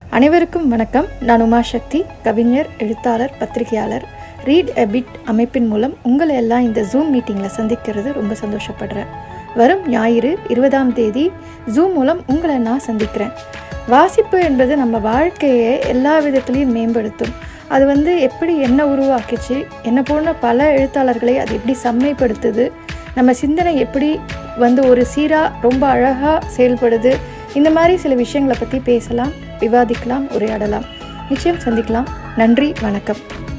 அனைவருக்கும் வணக்கம் நான் உமா சக்தி கவிஞர் எழுத்தாளர் பத்திரிகையாளர் ரீட் எபிட் அமைப்பின் மூலம் உங்களை எல்லாம் இந்த ஜூம் மீட்டிங்கில் சந்திக்கிறது ரொம்ப சந்தோஷப்படுறேன் வரும் ஞாயிறு இருபதாம் தேதி ஜூம் மூலம் உங்களை நான் சந்திக்கிறேன் வாசிப்பு என்பது நம்ம வாழ்க்கையை எல்லா விதத்துலேயும் மேம்படுத்தும் அது வந்து எப்படி என்ன உருவாக்கிச்சு என்ன போன்ற பல எழுத்தாளர்களை அது எப்படி செம்மைப்படுத்துது நம்ம சிந்தனை எப்படி வந்து ஒரு சீராக ரொம்ப அழகாக செயல்படுது இந்த மாதிரி சில விஷயங்களை பற்றி பேசலாம் விவாதிக்கலாம் உரையாடலாம் நிச்சயம் சந்திக்கலாம் நன்றி வணக்கம்